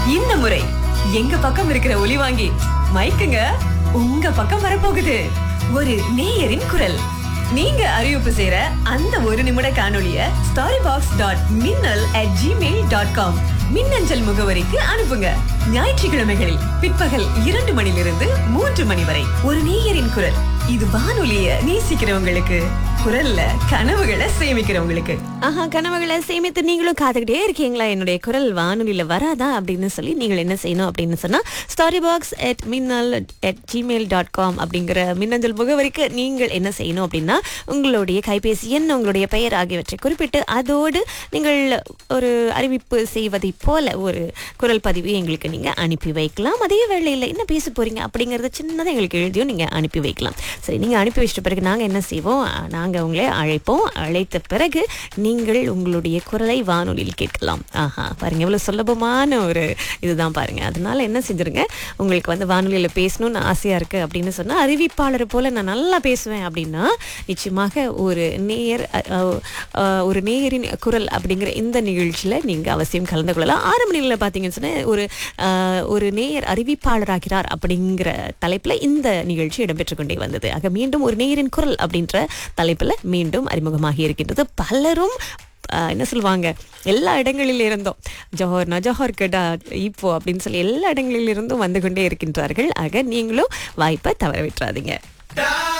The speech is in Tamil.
இந்த முறை எங்க பக்கம் இருக்கிற ஒலி வாங்கி மைக்குங்க உங்க பக்கம் வரப்போகுது ஒரு நேயரின் குரல் நீங்க அறிவிப்பு செய்யற அந்த ஒரு நிமிட காணொளிய story box dot Minnal at Gmail dot com மின்னஞ்சல் முகவரிக்கு அனுப்புங்க ஞாயிற்றுக்கிழமைகளில் பிற்பகல் இரண்டு மணிலிருந்து மூன்று மணி வரை ஒரு நேயரின் குரல் இது வானொலிய நேசிக்கிறவங்களுக்கு குரல்ல கனவுகளை சேமிக்கிறவங்களுக்கு ஆஹா கனவுகளை சேமித்து நீங்களும் காத்துக்கிட்டே இருக்கீங்களா என்னுடைய குரல் வானொலியில வராதா அப்படின்னு சொல்லி நீங்கள் என்ன செய்யணும் அப்படின்னு சொன்னா story box at Minnal at Gmail dot com அப்படிங்கிற மின்னஞ்சல் முகவரிக்கு நீங்கள் என்ன செய்யணும் அப்படின்னா உங்களுடைய கைபேசி எண் உங்களுடைய பெயர் ஆகியவற்றை குறிப்பிட்டு அதோடு நீங்கள் ஒரு அறிவிப்பு செய்வதை போல ஒரு குரல் பதிவு எங்களுக்கு நீங்க அனுப்பி வைக்கலாம் அதே வேளையில் என்ன பேச போறீங்க அப்படிங்கறத சின்னதாக எங்களுக்கு எழுதியும் நீங்க அனுப்பி வைக்கலாம் சரி நீங்க அனுப்பி வச்சிட்ட பிறகு நாங்க என்ன செய்வோம் நாங்க உங்களை அழைப்போம் அழைத்த பிறகு நீங்கள் உங்களுடைய குரலை வானொலியில் கேட்கலாம் ஆஹா பாருங்க எவ்வளவு சுலபமான ஒரு இதுதான் பாருங்க அதனால என்ன செஞ்சிருங்க உங்களுக்கு வந்து வானொலியில பேசணும்னு ஆசையா இருக்கு அப்படின்னு சொன்னா அறிவிப்பாளர் போல நான் நல்லா பேசுவேன் அப்படின்னா நிச்சயமாக ஒரு நேயர் அ, அ, அ, ஒரு நேயரின் குரல் அப்படிங்கிற இந்த நிகழ்ச்சியில நீங்க அவசியம் கலந்து கொள்ளலாம் ஆறு மணில பாத்தீங்கன்னு சொன்னா ஒரு அ, ஒரு நேயர் அறிவிப்பாளராகிறார் அப்படிங்கிற தலைப்புல இந்த நிகழ்ச்சி இடம்பெற்று கொண்டே வந்தது ஆக மீண்டும் ஒரு நேயரின் குரல் அப்படின்ற தலைப்புல மீண்டும் அறிமுகமாகி இருக்கின்றது பலரும் ஆஹ், என்ன சொல்லுவாங்க எல்லா இடங்களில் இருந்தும் ஜோஹர் நஜோஹர் கடா இப்போ அப்படின்னு சொல்லி எல்லா இடங்களில் இருந்தும் வந்து கொண்டே இருக்கின்றார்கள் ஆக நீங்களும் வாய்ப்பை தவற விட்டுறாதீங்க